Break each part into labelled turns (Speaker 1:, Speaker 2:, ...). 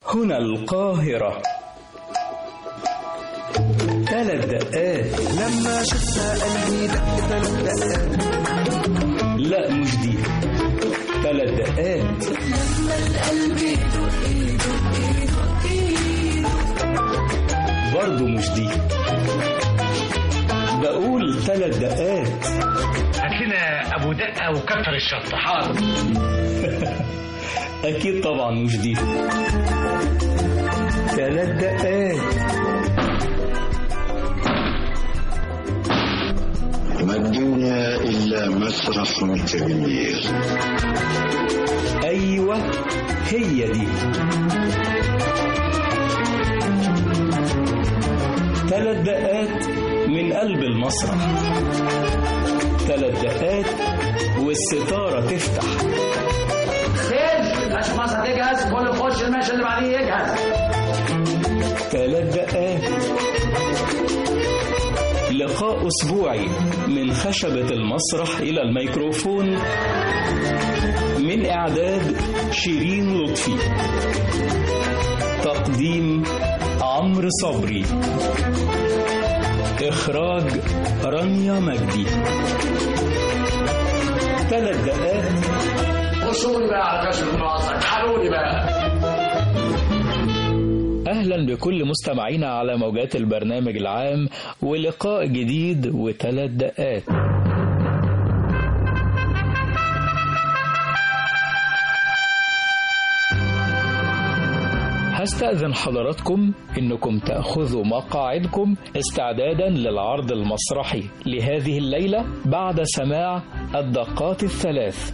Speaker 1: هنا القاهرة ثلاث دقات
Speaker 2: لما شفتها قلبي دق ثلاث دقات
Speaker 1: لا مش دي ثلاث دقات برضو مش دي بقول ثلاث دقات
Speaker 3: هات لنا ابو دقه وكتر الشطه حاضر
Speaker 1: أكيد طبعا مش دي ثلاث دقات
Speaker 4: ما الدنيا إلا مسرح كبير
Speaker 1: أيوة هي دي ثلاث دقات من قلب المسرح ثلاث دقات والستارة تفتح
Speaker 5: خير اشخاص هتجهز كل يخش الماشي اللي بعديه يجهز
Speaker 1: ثلاث دقات لقاء أسبوعي من خشبة المسرح إلى الميكروفون من إعداد شيرين لطفي تقديم عمرو صبري إخراج رانيا مجدي ثلاث دقات
Speaker 5: خشوا لي بقى على كشف المعصر تعالوا لي بقى
Speaker 1: أهلا بكل مستمعينا على موجات البرنامج العام ولقاء جديد وثلاث دقات هستأذن حضراتكم إنكم تأخذوا مقاعدكم استعدادا للعرض المسرحي لهذه الليلة بعد سماع الدقات الثلاث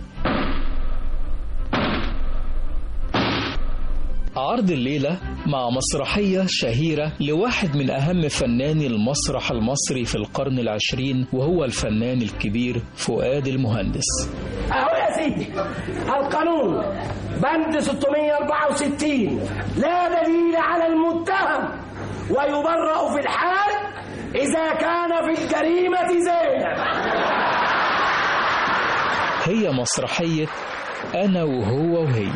Speaker 1: عرض الليلة مع مسرحية شهيرة لواحد من أهم فناني المسرح المصري في القرن العشرين وهو الفنان الكبير فؤاد المهندس
Speaker 5: اهو يا سيدي القانون بند 664 لا دليل على المتهم ويبرأ في الحال إذا كان في الجريمة زينة
Speaker 1: هي مسرحية أنا وهو وهي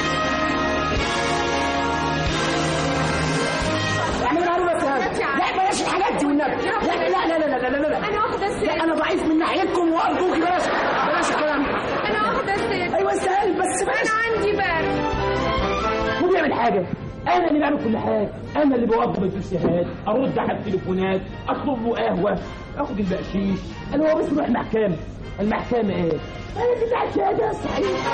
Speaker 5: اعمل معلومة هذا لا بلاش الحاجات دي والنبي لا لا لا لا لا لا لا لا
Speaker 6: انا واخده السيف
Speaker 5: لا انا ضعيف من ناحيتكم وارجوك بلاش بلاش الكلام ده.
Speaker 6: انا واخده السيف
Speaker 5: ايوه استاهل بس بلاش
Speaker 6: انا عندي برد
Speaker 5: مو بيعمل حاجه انا اللي بعمل كل حاجه انا اللي بوظف التسييحات ارد على التليفونات اطلب له قهوه اخد البقشيش انا هو بس بروح المحكمه المحكمه ايه انا اللي بتاع الشهاده صحيح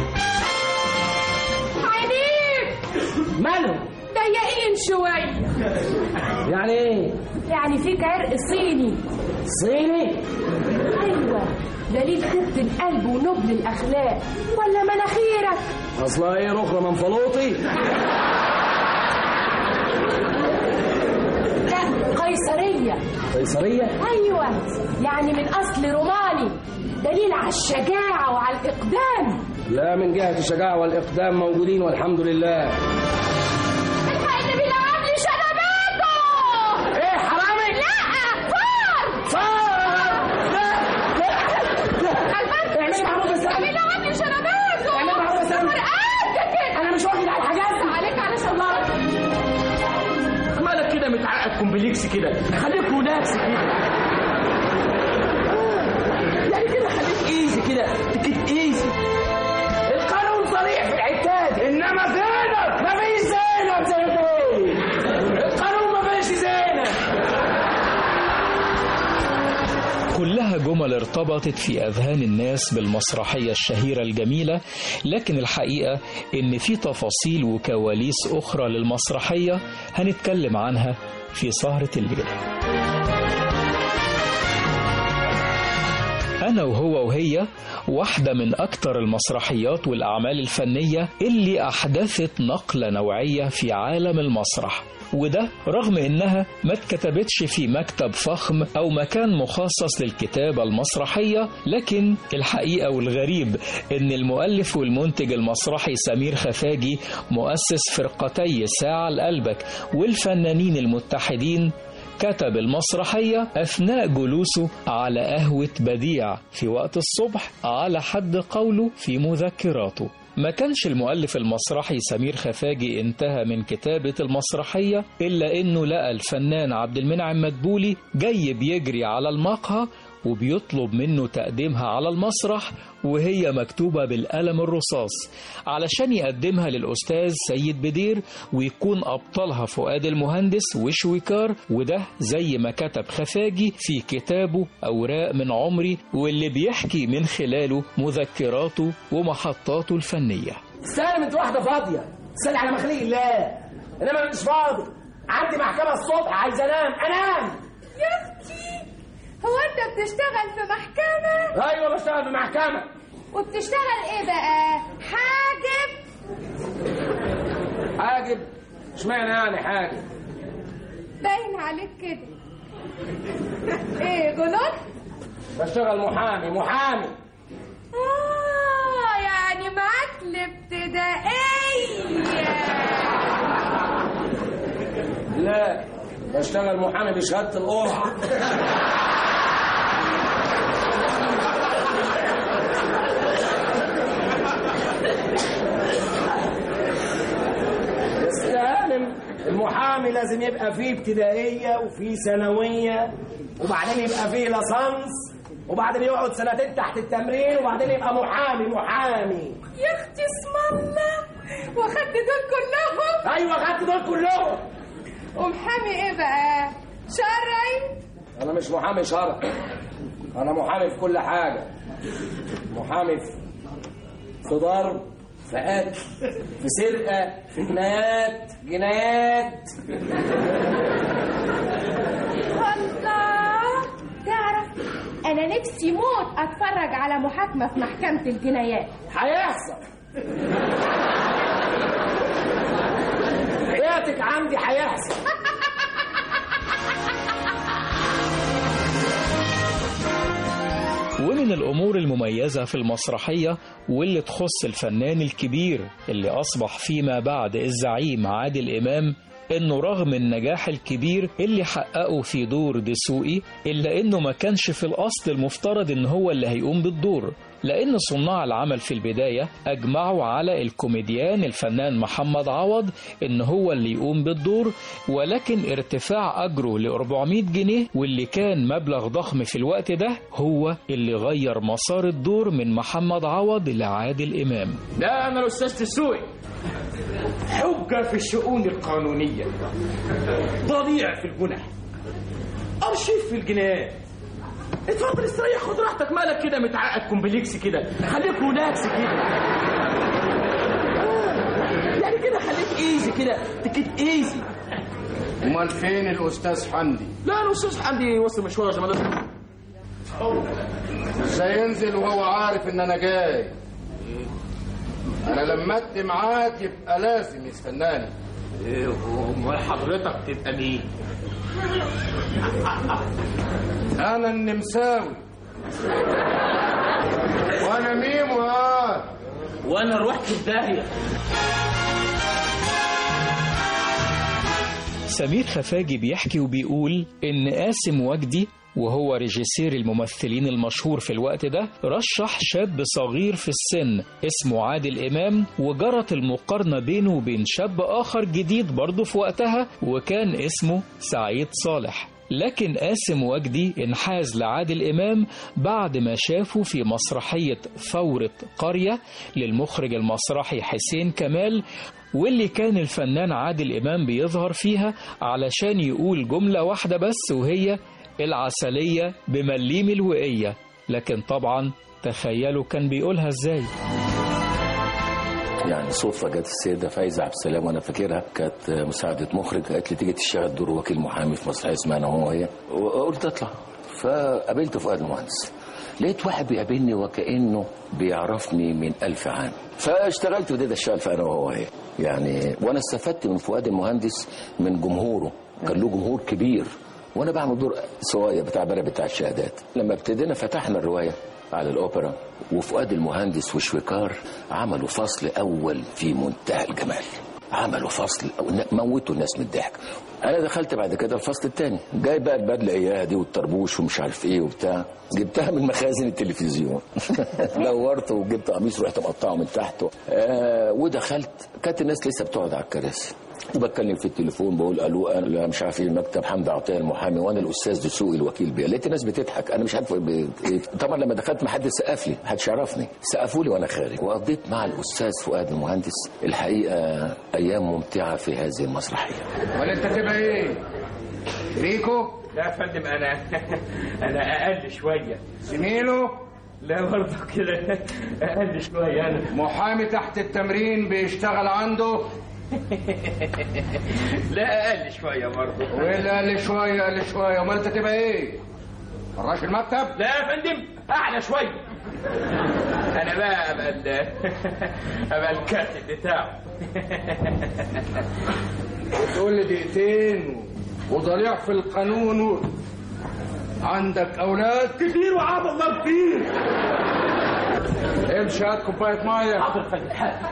Speaker 6: عينيك
Speaker 5: ماله
Speaker 6: ضيقين شويه
Speaker 5: يعني ايه
Speaker 6: يعني فيك عرق صيني
Speaker 5: صيني
Speaker 6: ايوه دليل طيبة القلب ونبل الاخلاق ولا مناخيرك
Speaker 5: اصلها ايه رخرة منفلوطي
Speaker 6: لا قيصريه
Speaker 5: قيصريه
Speaker 6: ايوه يعني من اصل روماني دليل على الشجاعه وعلى الاقدام
Speaker 5: لا من جهه الشجاعه والاقدام موجودين والحمد لله
Speaker 6: الحق اللي بيلعب لي شنباته
Speaker 5: ايه حرامي
Speaker 6: لا فار
Speaker 5: فار لا لا اعملي معروف يا سامي
Speaker 6: بيلعب لي شنباته
Speaker 5: اعملي معروف يا سامي
Speaker 6: قد كده
Speaker 5: انا مش واخد على الحاجات دي
Speaker 6: عليك على شلارك
Speaker 5: مالك كده متعقد كومبليكس كده خليك ريلاكس كده يعني كده خليك ايزي كده تكت ايزي القانون صريح في العتاد انما زينب ما فيش زينب زي ايه القانون ما فيش زينب
Speaker 1: كلها جمل ارتبطت في أذهان الناس بالمسرحية الشهيرة الجميلة لكن الحقيقة إن في تفاصيل وكواليس أخرى للمسرحية هنتكلم عنها في سهرة الليلة أنا وهو وهي واحدة من أكتر المسرحيات والأعمال الفنية اللي أحدثت نقلة نوعية في عالم المسرح وده رغم إنها ما اتكتبتش في مكتب فخم أو مكان مخصص للكتابة المسرحية لكن الحقيقة والغريب إن المؤلف والمنتج المسرحي سمير خفاجي مؤسس فرقتي ساعة لقلبك والفنانين المتحدين كتب المسرحية أثناء جلوسه على قهوة بديع في وقت الصبح على حد قوله في مذكراته ما كانش المؤلف المسرحي سمير خفاجي انتهى من كتابة المسرحية إلا إنه لقى الفنان عبد المنعم مدبولي جاي بيجري على المقهى وبيطلب منه تقديمها على المسرح وهي مكتوبة بالقلم الرصاص علشان يقدمها للأستاذ سيد بدير ويكون أبطالها فؤاد المهندس وشويكار وده زي ما كتب خفاجي في كتابه أوراق من عمري واللي بيحكي من خلاله مذكراته ومحطاته الفنية
Speaker 5: سالم انت واحده فاضيه تسالي على مخلوق الله انما مش فاضي عندي محكمه الصبح عايز انام انام
Speaker 6: يا اختي هو انت بتشتغل في محكمة
Speaker 5: ايوه بشتغل في محكمه
Speaker 6: وبتشتغل ايه بقى حاجب
Speaker 5: حاجب اشمعنى يعني حاجب
Speaker 6: باين عليك كده ايه غلط
Speaker 5: بشتغل محامي محامي
Speaker 6: اه يعني معاك الابتدائية
Speaker 5: لا بشتغل محامي بشهاده القرعه بس سالم المحامي لازم يبقى فيه ابتدائيه وفيه ثانويه وبعدين يبقى فيه لصنص وبعدين يقعد سنتين تحت التمرين وبعدين يبقى محامي محامي
Speaker 6: يا اختي اسم الله واخدت دول كلهم
Speaker 5: ايوه خدت دول كلهم
Speaker 6: ومحامي ايه بقى شرعي
Speaker 5: انا مش محامي شرع انا محامي في كل حاجه محامي في في ضرب في قتل في سرقه في جنايات جنايات
Speaker 6: الله تعرف انا نفسي موت اتفرج على محاكمه في محكمه الجنايات
Speaker 5: هيحصل حياتك عندي هيحصل
Speaker 1: ومن الأمور المميزة في المسرحية واللي تخص الفنان الكبير اللي أصبح فيما بعد الزعيم عادل إمام إنه رغم النجاح الكبير اللي حققه في دور دسوقي إلا إنه ما كانش في الأصل المفترض إن هو اللي هيقوم بالدور لأن صناع العمل في البداية أجمعوا على الكوميديان الفنان محمد عوض إن هو اللي يقوم بالدور ولكن ارتفاع أجره ل 400 جنيه واللي كان مبلغ ضخم في الوقت ده هو اللي غير مسار الدور من محمد عوض لعادل إمام
Speaker 5: لا انا الاستاذ تسوقي حجه في الشؤون القانونيه ضليع في الجنح ارشيف في الجنايات اتفضل استريح خد راحتك مالك كده متعقد كومبليكس كده خليك ريلاكس كده آه، يعني كده خليك ايزي كده تكت ايزي
Speaker 4: امال فين الاستاذ حمدي
Speaker 5: لا الاستاذ حمدي وصل مشوار يا جماعه
Speaker 4: مش هينزل وهو عارف ان انا جاي انا لمت معاك يبقى لازم يستناني
Speaker 5: امال حضرتك تبقى مين
Speaker 4: انا النمساوي وانا ميم وآه
Speaker 5: وانا رحت في داهيه
Speaker 1: سمير خفاجي بيحكي وبيقول إن قاسم وجدي وهو ريجيسير الممثلين المشهور في الوقت ده رشح شاب صغير في السن اسمه عادل إمام وجرت المقارنة بينه وبين شاب آخر جديد برضه في وقتها وكان اسمه سعيد صالح لكن قاسم وجدي انحاز لعادل إمام بعد ما شافه في مسرحية ثورة قرية للمخرج المسرحي حسين كمال واللي كان الفنان عادل إمام بيظهر فيها علشان يقول جملة واحدة بس وهي العسلية بمليم الوقية لكن طبعا تخيلوا كان بيقولها ازاي
Speaker 7: يعني صدفة جت السيدة فايزة عبد السلام وأنا فاكرها كانت مساعدة مخرج قالت لي تيجي تشتغل دور وكيل محامي في مسرحية اسمها أنا وهو هي وقلت أطلع فقابلت فؤاد المهندس لقيت واحد بيقابلني وكأنه بيعرفني من ألف عام فاشتغلت وابتديت أشتغل في أنا وهو هي يعني وأنا استفدت من فؤاد المهندس من جمهوره كان له جمهور كبير وأنا بعمل دور صغير بتاع بلد بتاع الشهادات لما ابتدينا فتحنا الرواية على الأوبرا وفؤاد المهندس وشويكار عملوا فصل أول في منتهى الجمال عملوا فصل موتوا الناس من الضحك انا دخلت بعد كده الفصل الثاني جاي بقى البدله اياها دي والطربوش ومش عارف ايه وبتاع جبتها من مخازن التلفزيون دورت وجبت قميص ورحت مقطعه من تحت آه ودخلت كانت الناس لسه بتقعد على الكراسي وبتكلم في التليفون بقول الو انا مش عارف ايه المكتب حمد عطيه المحامي وانا الاستاذ دسوقي الوكيل بيه لقيت الناس بتضحك انا مش عارف ب... إيه. طبعا لما دخلت ما حد سقف لي محدش يعرفني سقفوا لي وانا خارج وقضيت مع الاستاذ فؤاد المهندس الحقيقه ايام ممتعه في هذه المسرحيه
Speaker 4: ولا انت تبقى ايه ريكو
Speaker 5: لا يا فندم انا انا اقل شويه
Speaker 4: زميله
Speaker 5: لا برضه كده اقل شويه انا
Speaker 4: محامي تحت التمرين بيشتغل عنده
Speaker 5: لا اقل شويه برضه
Speaker 4: ولا قال شويه قال شويه امال انت تبقى ايه فراش المكتب
Speaker 5: لا يا فندم اعلى شويه انا بقى ابقى ال- ابقى الكاتب بتاعه
Speaker 4: وتقول لي دقيقتين وضليع في القانون و... عندك اولاد
Speaker 5: كتير وعاب الله كتير
Speaker 4: امشي هات كوبايه ميه
Speaker 5: حاضر فندم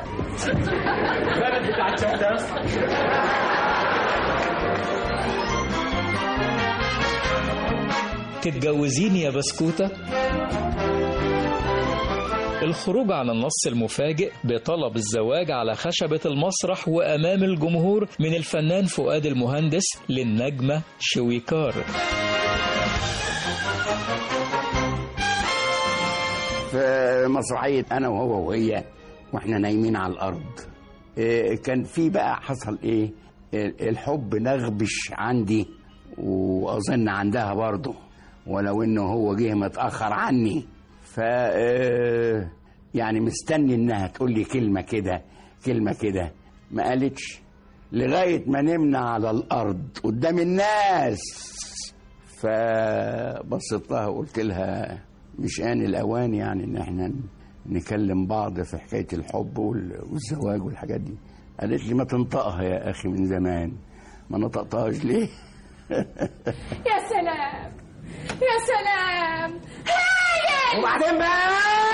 Speaker 5: البلد بتاع الشهاده اصلا
Speaker 1: تتجوزيني يا بسكوتة؟ الخروج عن النص المفاجئ بطلب الزواج على خشبة المسرح وأمام الجمهور من الفنان فؤاد المهندس للنجمة شويكار
Speaker 8: في مسرحية أنا وهو وهي وإحنا نايمين على الأرض إيه، كان في بقى حصل إيه ال- الحب نغبش عندي وأظن عندها برضه ولو إنه هو جه متأخر عني ف آه، يعني مستني إنها تقول لي كلمة كده كلمة كده ما قالتش لغاية ما نمنا على الأرض قدام الناس فبصيت لها وقلت لها مش آن الأوان يعني إن إحنا نكلم بعض في حكاية الحب وال- والزواج والحاجات دي قالت لي ما تنطقها يا أخي من زمان ما نطقتهاش ليه
Speaker 6: يا سلام يا سلام هايل
Speaker 5: وبعدين بقى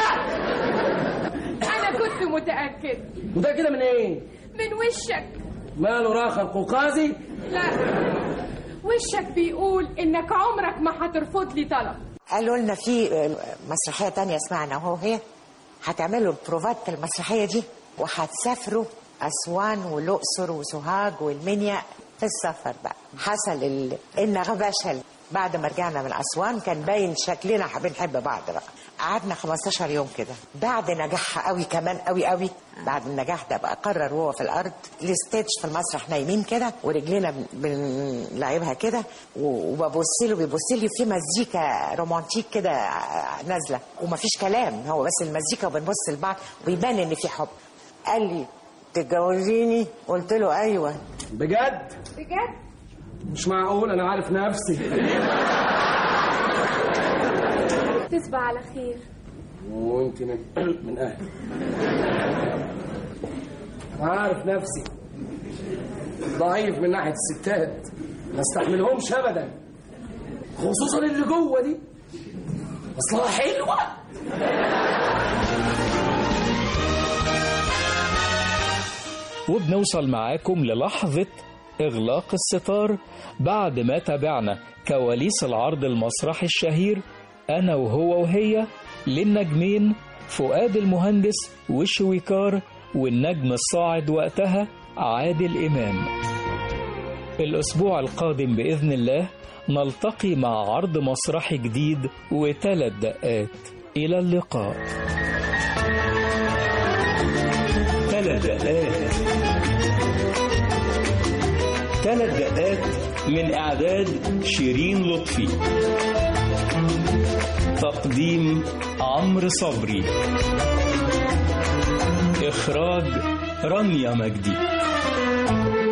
Speaker 6: انا كنت متاكد
Speaker 5: وده كده من ايه؟
Speaker 6: من وشك
Speaker 5: ماله راخر قوقازي؟
Speaker 6: لا وشك بيقول انك عمرك ما هترفض لي طلب
Speaker 9: قالوا لنا في مسرحيه تانية اسمها انا وهو هي هتعملوا البروفات المسرحيه دي وهتسافروا اسوان والاقصر وسوهاج والمنيا في السفر بقى حصل ال- النغبشه بعد ما رجعنا من اسوان كان باين شكلنا بنحب بعض بقى قعدنا 15 يوم كده بعد نجاحها قوي كمان قوي قوي بعد النجاح ده بقى قرر وهو في الارض الستيج في المسرح نايمين كده ورجلينا بن- بنلعبها كده و- وببص له بيبص لي في مزيكا رومانتيك كده ع- نازله ومفيش كلام هو بس المزيكا وبنبص لبعض ويبان ان في حب قال لي تتجوزيني قلت له ايوه
Speaker 5: بجد؟
Speaker 6: بجد
Speaker 5: مش معقول انا عارف نفسي
Speaker 6: تصبح على خير
Speaker 5: وانت من من اهلي انا عارف نفسي ضعيف من ناحيه الستات ما استحملهمش ابدا خصوصا اللي جوه دي اصلها حلوه
Speaker 1: وبنوصل معاكم للحظة إغلاق الستار بعد ما تابعنا كواليس العرض المسرحي الشهير أنا وهو وهي للنجمين فؤاد المهندس وشويكار والنجم الصاعد وقتها عادل إمام الأسبوع القادم بإذن الله نلتقي مع عرض مسرحي جديد وثلاث دقات إلى اللقاء ثلاث دقات ثلاث دقات من إعداد شيرين لطفي تقديم عمرو صبري إخراج رانيا مجدي